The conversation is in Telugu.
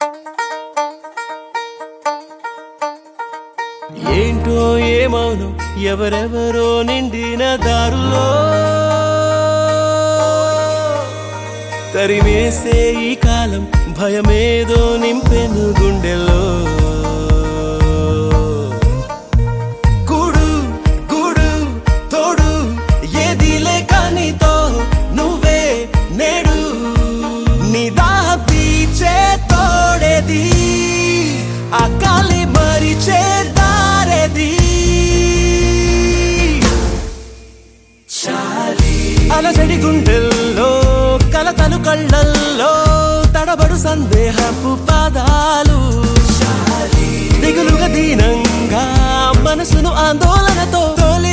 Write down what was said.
ఏంటో ఏమౌనో ఎవరెవరో నిండిన దారులో తరిమేసే ఈ కాలం భయమేదో నింపెను గుండెలో గూడు గూడు తోడు ఏది లేక నీతో నువ్వే నేడు నీ దాహం తీర్చే తోడేది ఆ కాలి మరిచే దారేది అలజడి గుండెల్లో కలతలు కళ్ళల్లో తడబడు సందేహపు పాదాలు దిగులుగా దీనంగా మనసును ఆందోళనతో తోలి